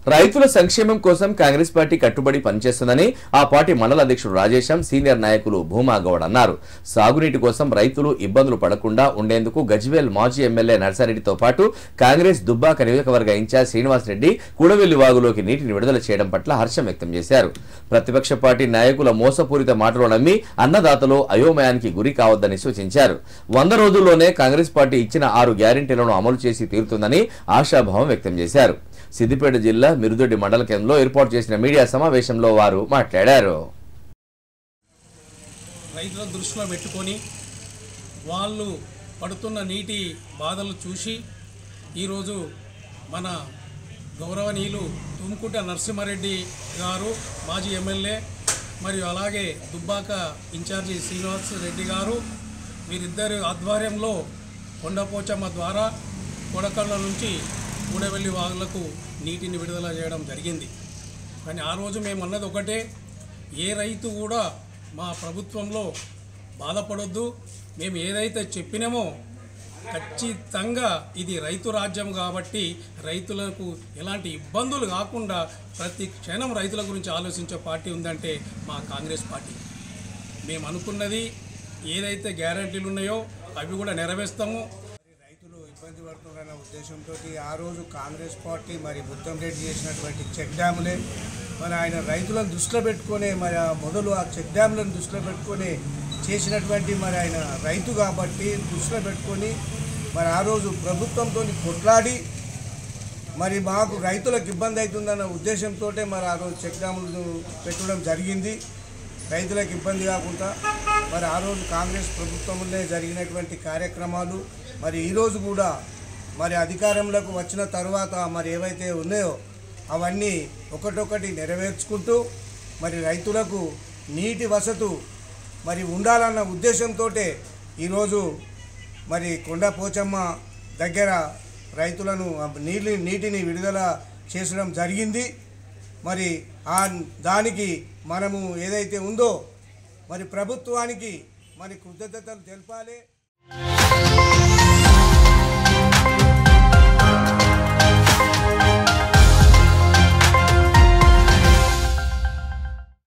రైతుల సంక్షేమం కోసం కాంగ్రెస్ పార్టీ కట్టుబడి పనిచేస్తుందని ఆ పార్టీ మండల అధ్యక్షుడు రాజేశం సీనియర్ నాయకులు భూమా గౌడ్ అన్నారు సాగునీటి కోసం రైతులు ఇబ్బందులు పడకుండా ఉండేందుకు గజ్వేల్ మాజీ ఎమ్మెల్యే నర్సారెడ్డితో పాటు కాంగ్రెస్ దుబ్బాక నియోజకవర్గ ఇన్ఛార్జ్ శ్రీనివాస్ రెడ్డి కూడవెల్లి వాగులోకి నీటిని విడుదల చేయడం పట్ల హర్షం వ్యక్తం చేశారు ప్రతిపక్ష పార్టీ నాయకుల మోసపూరిత మాటలు నమ్మి అన్నదాతలు అయోమయానికి గురి కావద్దని సూచించారు వంద రోజుల్లోనే కాంగ్రెస్ పార్టీ ఇచ్చిన ఆరు గ్యారెంటీలను అమలు చేసి తీరుతుందని ఆశాభావం వ్యక్తం చేశారు సిద్దిపేట జిల్లా మిరుదొడ్డి మండల కేంద్రంలో ఏర్పాటు చేసిన మీడియా సమావేశంలో వారు మాట్లాడారు రైతులను దృష్టిలో పెట్టుకొని వాళ్ళు పడుతున్న నీటి బాధలు చూసి ఈరోజు మన గౌరవనీయులు తుమ్కుంట నరసింహారెడ్డి గారు మాజీ ఎమ్మెల్యే మరియు అలాగే దుబ్బాక ఇన్ఛార్జి శ్రీనివాస్ రెడ్డి గారు వీరిద్దరి ఆధ్వర్యంలో కొండపోచమ్మ ద్వారా కొడకళ్ళ నుంచి కూడవెల్లి వాగులకు నీటిని విడుదల చేయడం జరిగింది కానీ ఆ రోజు మేము అన్నది ఒకటే ఏ రైతు కూడా మా ప్రభుత్వంలో బాధపడొద్దు మేము ఏదైతే చెప్పినామో ఖచ్చితంగా ఇది రైతు రాజ్యం కాబట్టి రైతులకు ఎలాంటి ఇబ్బందులు కాకుండా ప్రతి క్షణం రైతుల గురించి ఆలోచించే పార్టీ ఉందంటే మా కాంగ్రెస్ పార్టీ మేము అనుకున్నది ఏదైతే గ్యారంటీలు ఉన్నాయో అవి కూడా నెరవేరుస్తాము రైతులు ఇబ్బంది పడుతున్నారన్న ఉద్దేశంతో ఆ రోజు కాంగ్రెస్ పార్టీ మరి బుద్ధం రెడ్డి చేసినటువంటి చెక్ డ్యాములే మరి ఆయన రైతులను దృష్టిలో పెట్టుకొని మరి ఆ మొదలు ఆ చెక్ డ్యాములను దృష్టిలో పెట్టుకొని చేసినటువంటి మరి ఆయన రైతు కాబట్టి దృష్టిలో పెట్టుకొని మరి ఆ రోజు ప్రభుత్వంతో కొట్లాడి మరి మాకు రైతులకు ఇబ్బంది అవుతుందన్న ఉద్దేశంతో మరి ఆ రోజు చెక్ డ్యాములు పెట్టడం జరిగింది రైతులకు ఇబ్బంది కాకుండా మరి ఆ రోజు కాంగ్రెస్ ప్రభుత్వంలో జరిగినటువంటి కార్యక్రమాలు మరి ఈరోజు కూడా మరి అధికారంలోకి వచ్చిన తర్వాత మరి ఏవైతే ఉన్నాయో అవన్నీ ఒకటొకటి నెరవేర్చుకుంటూ మరి రైతులకు నీటి వసతు మరి ఉండాలన్న ఉద్దేశంతో ఈరోజు మరి కొండ పోచమ్మ దగ్గర రైతులను నీళ్ళు నీటిని విడుదల చేసడం జరిగింది మరి ఆ దానికి మనము ఏదైతే ఉందో మరి ప్రభుత్వానికి మరి కృతజ్ఞతలు తెలపాలి